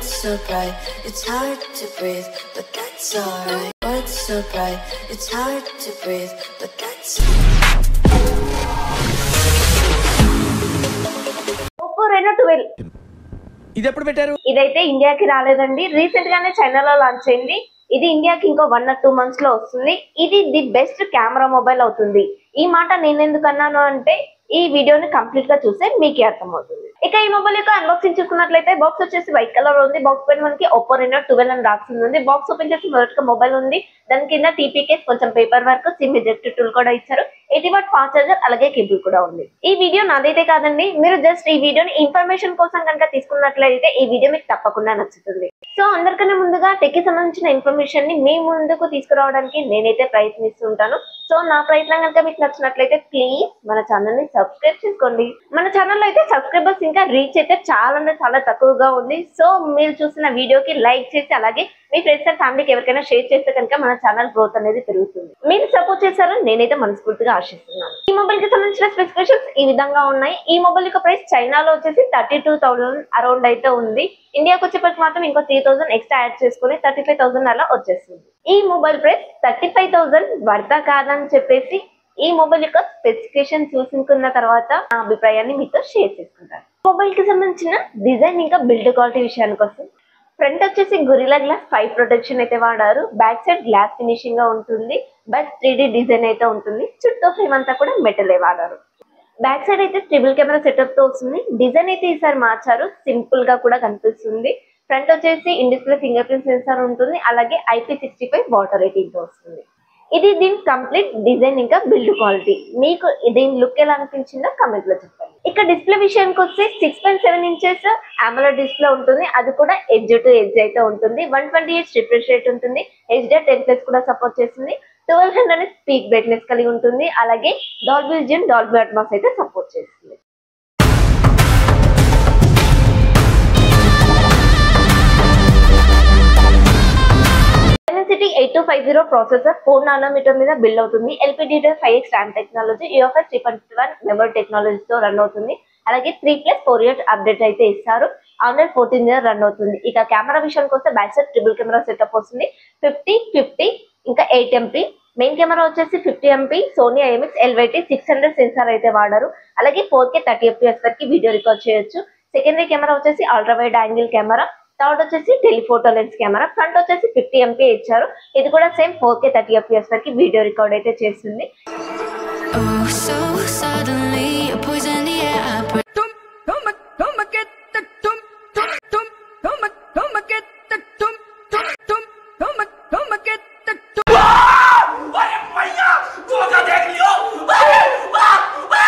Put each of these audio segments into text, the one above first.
What's so bright? It's hard to breathe, but that's alright. What's so bright? It's hard to breathe, but that's Oppo Reno twelve ఇది ఎప్పుడు పెట్టారు ఇదైతే ఇండియాకి రాలేదండి recent గానే చైనాలో లాంచ్ అయింది ఇది ఇండియాకి ఇంకో వన్ ఆర్ టూ మంత్స్ లో వస్తుంది ఇది ది బెస్ట్ కెమెరా మొబైల్ అవుతుంది ఈ మాట నేను ఎందుకు అన్నాను అంటే ఈ వీడియోని కంప్లీట్ గా చూస్తే మీకే అర్థమవుతుంది ఇక ఈ మొబైల్ యొక్క అన్బాక్సింగ్ చూసుకున్నట్లయితే బాక్స్ వచ్చేసి వైట్ కలర్ ఉంది బాక్స్ పైన మనకి ఒప్పో రెనో ట్వెల్వ్ అని రాసింది ఉంది బాక్స్ ఓపెన్ చేసి మొదటిగా మొబైల్ ఉంది దాని కింద టీపీకేస్ కొంచెం paper work sim eject tool కూడా ఇచ్చారు ఎయిటీ వాట్ ఫాస్ట్ చార్జర్ అలాగే కేబుల్ కూడా ఉంది ఈ వీడియో నాదైతే కాదండి మీరు జస్ట్ ఈ వీడియోని ఇన్ఫర్మేషన్ కోసం కనుక తీసుకున్నట్లయితే ఈ వీడియో మీకు తప్పకుండా నచ్చుతుంది సో అందరికన్నా ముందుగా టెక్ కి సంబంధించిన ఇన్ఫర్మేషన్ ని మీ ముందుకు తీసుకురావడానికి నేనైతే ప్రయత్నిస్తుంటాను సో నా ప్రయత్నం కనుక మీకు నచ్చినట్లయితే ప్లీజ్ మన ఛానల్ ని సబ్స్క్రైబ్ చేసుకోండి మన ఛానల్లో అయితే సబ్స్క్రైబర్స్ ఇంకా రీచ్ అయితే చాలా అంటే చాలా తక్కువగా ఉంది సో మీరు చూసిన వీడియోకి లైక్ చేసి అలాగే మీ ఫ్రెండ్స్ అండ్ ఫ్యామిలీకి ఎవరికైనా షేర్ చేస్తే కనుక మన ఛానల్ గ్రోత్ అనేది పెరుగుతుంది మీరు సపోర్ట్ చేశారని నేనైతే మనస్ఫూర్తిగా ఆశిస్తున్నాను ఈ మొబైల్ కి సంబంధించిన స్పెసిఫికేషన్స్ ఈ విధంగా ఉన్నాయి ఈ మొబైల్ యొక్క ప్రైస్ చైనాలో వచ్చేసి థర్టీ టూ థౌసండ్ అరౌండ్ అయితే ఉంది ఇండియాకి వచ్చేప్పటికి మాత్రం ఇంకో త్రీ థౌసండ్ ఎక్స్ట్రా యాడ్ చేసుకుని థర్టీ ఫైవ్ థౌసండ్ అలా వచ్చేస్తుంది ఈ mobile price thirty five thousand వర్తా కాదని చెప్పేసి ఈ మొబైల్ యొక్క స్పెసిఫికేషన్ చూసుకున్న తర్వాత నా అభిప్రాయాన్ని మీతో షేర్ చేసుకుంటాను మొబైల్ కి సంబంధించిన డిజైన్ ఇంకా బిల్డ్ క్వాలిటీ విషయానికి వస్తుంది ఫ్రంట్ వచ్చేసి గొరిలా గ్లాస్ ఫైవ్ ప్రొటెక్షన్ అయితే వాడారు బ్యాక్ సైడ్ గ్లాస్ ఫినిషింగ్ గా ఉంటుంది బట్ త్రీ డిజైన్ అయితే ఉంటుంది చుట్టూ ఫ్రేమ్ అంతా కూడా మెటలే వాడారు బ్యాక్ సైడ్ అయితే ట్రిబుల్ కెమెరా సెటప్ తో వస్తుంది డిజైన్ అయితే ఈసారి మార్చారు సింపుల్ గా కూడా కనిపిస్తుంది ఫ్రంట్ వచ్చేసి in display fingerprint sensor ఉంటుంది అలాగే IP sixty five water rating తో వస్తుంది ఇది దీని కంప్లీట్ డిజైన్ ఇంకా బిల్డ్ క్వాలిటీ మీకు దీని లుక్ ఎలా అనిపించిందో కమెంట్ లో చెప్పండి ఇక డిస్ప్లే విషయానికి వస్తే six point seven inches AMOLED display ఉంటుంది అది కూడా ఎడ్జ్ టు ఎడ్జ్ అయితే ఉంటుంది one twenty eight refresh rate ఉంటుంది హెచ్డే టెన్ ప్లస్ కూడా సపోర్ట్ చేస్తుంది ట్వెల్వ్ హండ్రెడ్ స్పీక్ బ్రైట్నెస్ కలిగి ఉంటుంది అలాగే డాల్బీ జిన్ డాల్బీ అట్మాస్ అయితే సపోర్ట్ చేస్తుంది city eight two five zero processor four nanometer మీద బిల్డ్ అవుతుంది LPDDR five X RAM technology UFS three point one memory టెక్నాలజీతో రన్ అవుతుంది అలాగే three plus four years update అయితే ఇస్తారు ఆండ్రాయిడ్ ఫోర్టీన్ ఇయర్ రన్ అవుతుంది ఇక కెమెరా విషయానికి వస్తే back side triple camera setup వస్తుంది ఫిఫ్టీ ఫిఫ్టీ ఇంకా ఎయిట్ ఎంపీ మెయిన్ కెమెరా వచ్చేసి fifty MP Sony IMX LYT six hundred sensor అయితే వాడారు అలాగే ఫోర్ కే థర్టీ ఎఫ్పిఎస్ వరకు వీడియో రికార్డ్ చేయొచ్చు సెకండరీ కెమెరా వచ్చేసి ultra wide angle camera third వచ్చేసి టెలిఫోటో లెన్స్ కెమెరా ఫ్రంట్ వచ్చేసి ఫిఫ్టీ ఎంపీ ఇచ్చారు ఇది కూడా same four K thirty FPS వరకు వీడియో రికార్డ్ అయితే చేస్తుంది Oh, so suddenly, a poison the air I breathe. tum tum tum get the tum tum tum tum tum get the tum tum tum tum tum get the tum 哎呀妈呀！多少点牛！哎啊啊！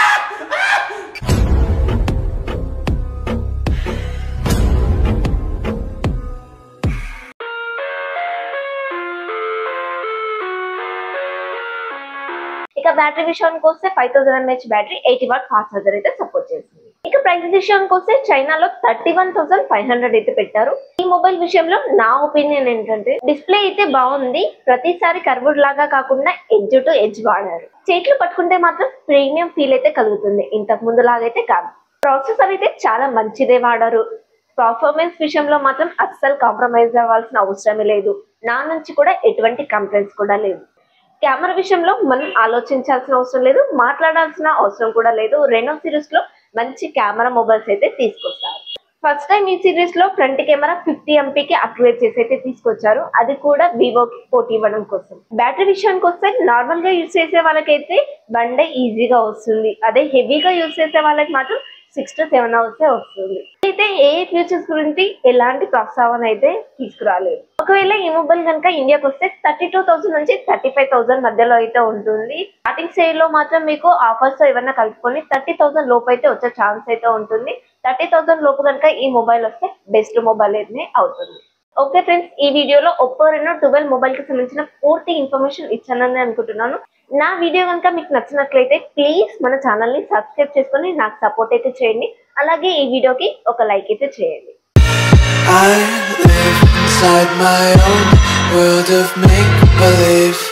ఇక battery విషయానికి వస్తే five thousand mAh battery eighty watt fast charger అయితే support చేస్తుంది ఇక price విషయానికి వస్తే చైనాలో thirty one thousand five hundred అయితే పెట్టారు ఈ మొబైల్ విషయంలో నా ఒపీనియన్ ఏంటంటే డిస్ప్లే అయితే బాగుంది ప్రతిసారి కర్వుడ్ లాగా కాకుండా ఎడ్జ్ టు ఎడ్జ్ వాడారు చేతులు పట్టుకుంటే మాత్రం ప్రీమియం ఫీల్ అయితే కలుగుతుంది ఇంతకు ముందు లాగైతే కాదు ప్రాసెసర్ అయితే చాలా మంచిదే వాడారు పర్ఫార్మెన్స్ విషయంలో మాత్రం అస్సలు కాంప్రమైజ్ అవ్వాల్సిన అవసరమే లేదు నా నుంచి కూడా ఎటువంటి కంప్లైంట్స్ కూడా లేవు కెమెరా విషయంలో మనం ఆలోచించాల్సిన అవసరం లేదు మాట్లాడాల్సిన అవసరం కూడా లేదు రెనో సిరీస్ లో మంచి కెమెరా మొబైల్స్ అయితే తీసుకొస్తారు ఫస్ట్ టైం ఈ సిరీస్ లో ఫ్రంట్ కెమెరా ఫిఫ్టీ ఎంపీకి అక్టివేట్ చేసి అయితే తీసుకొచ్చారు అది కూడా వివోకి పోటీ ఇవ్వడం కోసం బ్యాటరీ విషయానికి వస్తే నార్మల్ గా యూజ్ చేసే వాళ్ళకైతే వన్ డే ఈజీగా వస్తుంది అదే హెవీగా యూజ్ చేసే వాళ్ళకి మాత్రం సిక్స్ టు సెవెన్ అవర్స్ వస్తుంది అయితే ఏ ఫీచర్స్ గురించి ఎలాంటి ప్రస్తావన అయితే తీసుకురాలేదు ఒకవేళ ఈ మొబైల్ కనుక ఇండియాకి వస్తే థర్టీ టూ థౌసండ్ నుంచి థర్టీ ఫైవ్ థౌసండ్ మధ్యలో అయితే ఉంటుంది స్టార్టింగ్ స్టేజ్ లో మాత్రం మీకు ఆఫర్స్ ఏమైనా కలుపుకొని థర్టీ థౌసండ్ లోపు అయితే వచ్చే ఛాన్స్ అయితే ఉంటుంది థర్టీ థౌసండ్ లోపు కనుక ఈ మొబైల్ వస్తే బెస్ట్ మొబైల్ అయితే అవుతుంది ఓకే ఫ్రెండ్స్ ఈ వీడియోలో ఒప్పో రెనో ట్వెల్వ్ మొబైల్ కి సంబంధించిన పూర్తి ఇన్ఫర్మేషన్ ఇచ్చానని అనుకుంటున్నాను నా వీడియో కనుక మీకు నచ్చినట్లయితే ప్లీజ్ మన ఛానల్ ని సబ్స్క్రైబ్ చేసుకొని నాకు సపోర్ట్ అయితే చేయండి అలాగే ఈ వీడియోకి ఒక లైక్ అయితే చేయండి I live inside my own world of make believe.